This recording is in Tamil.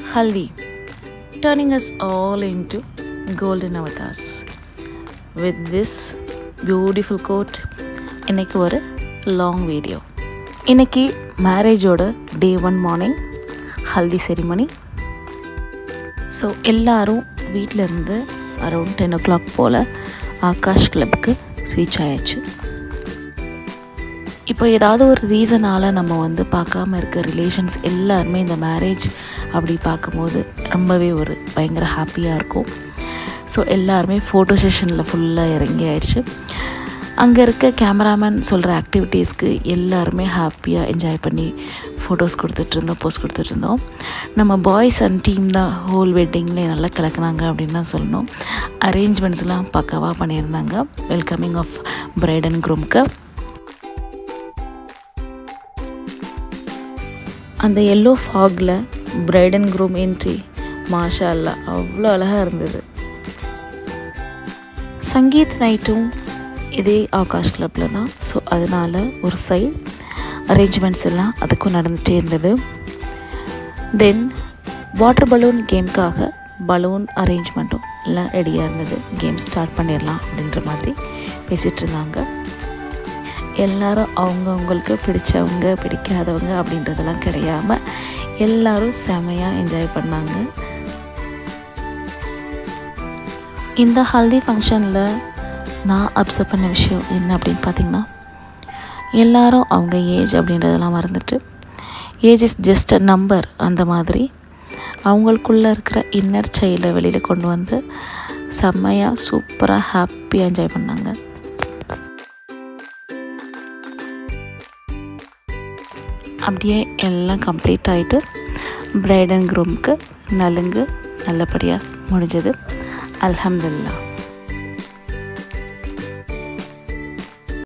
Haldi, turning us all into golden avatars. With this beautiful quote, இன்னைக்கு ஒரு லாங் வீடியோ இன்னைக்கு மேரேஜோட day one morning haldi ceremony so எல்லாரும் வீட்டில் இருந்து அரௌண்ட் டென் ஓ கிளாக் போல் ஆகாஷ் கிளப்புக்கு ரீச் ஆயாச்சு இப்போ ஏதாவது ஒரு ரீசனால் நம்ம வந்து பார்க்காம இருக்க ரிலேஷன்ஸ் எல்லாருமே இந்த மேரேஜ் அப்படி பார்க்கும்போது ரொம்பவே ஒரு பயங்கர ஹாப்பியாக இருக்கும் ஸோ எல்லாருமே ஃபோட்டோ செஷனில் ஃபுல்லாக இறங்கி ஆயிடுச்சு அங்கே இருக்க கேமராமேன் சொல்கிற ஆக்டிவிட்டீஸ்க்கு எல்லாருமே ஹாப்பியாக என்ஜாய் பண்ணி ஃபோட்டோஸ் கொடுத்துட்ருந்தோம் போஸ்ட் கொடுத்துட்ருந்தோம் நம்ம பாய்ஸ் அண்ட் டீம் தான் ஹோல் வெட்டிங்லேயே நல்லா கலக்குனாங்க அப்படின்னு தான் சொல்லணும் அரேஞ்ச்மெண்ட்ஸ்லாம் பக்காவாக பண்ணியிருந்தாங்க வெல்கமிங் ஆஃப் பிரைட் அண்ட் குரூம்க்கு அந்த எல்லோ ஃபாகில் பிரைட் அண்ட் க்ரூம் என்ட்ரி மாஷா அல்லா அவ்வளோ அழகாக இருந்தது சங்கீத் நைட்டும் இதே ஆகாஷ் கிளப்பில் தான் ஸோ அதனால் ஒரு சைடு அரேஞ்ச்மெண்ட்ஸ் எல்லாம் அதுக்கும் நடந்துகிட்டே இருந்தது தென் வாட்டர் பலூன் கேம்க்காக பலூன் அரேஞ்ச்மெண்ட்டும் எல்லாம் ரெடியாக இருந்தது கேம் ஸ்டார்ட் பண்ணிடலாம் அப்படின்ற மாதிரி பேசிகிட்டு இருந்தாங்க எல்லாரும் அவங்கவுங்களுக்கு பிடிச்சவங்க பிடிக்காதவங்க அப்படின்றதெல்லாம் கிடையாமல் எல்லாரும் செமையாக என்ஜாய் பண்ணாங்க இந்த ஹல்தி ஃபங்க்ஷனில் நான் அப்சர்வ் பண்ண விஷயம் என்ன அப்படின்னு பார்த்தீங்கன்னா எல்லாரும் அவங்க ஏஜ் அப்படின்றதெல்லாம் மறந்துட்டு age is just a number அந்த மாதிரி அவங்களுக்குள்ளே இருக்கிற இன்னர் சைல்டை வெளியில் கொண்டு வந்து செம்மையாக சூப்பராக ஹாப்பியாக என்ஜாய் பண்ணாங்க அப்படியே எல்லாம் கம்ப்ளீட் ஆகிட்டு பிரைட் அண்ட் க்ரூம்க்கு நலுங்கு நல்லபடியாக முடிஞ்சது அல்ஹம்துல்லா